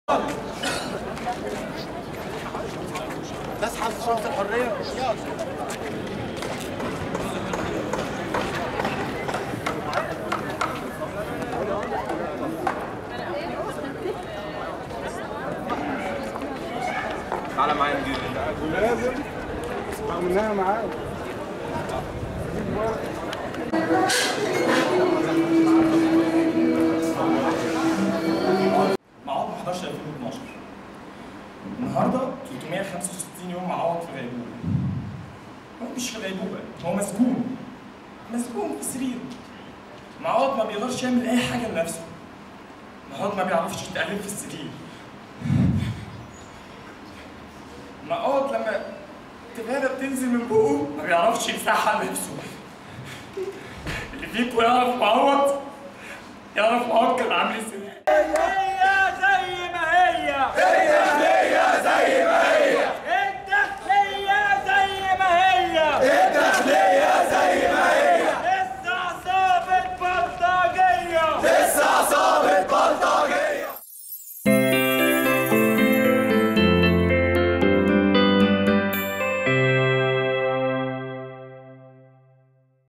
نسحب شمس الحريه تعالى معايا نجيب لازم عملناها معاك معوض ما حضرش 2012 النهارده 365 يوم معوض في غيبوبه هو مش في غيبوبه هو مسجون مسجون في السرير معوض ما بيقدرش يعمل اي حاجه لنفسه معوض ما بيعرفش يتقلب في السرير معوض لما التفاهه بتنزل من بقه ما بيعرفش يمسحها لنفسه اللي فيكم يعرف معوض يعرف معوض كان عامل ازاي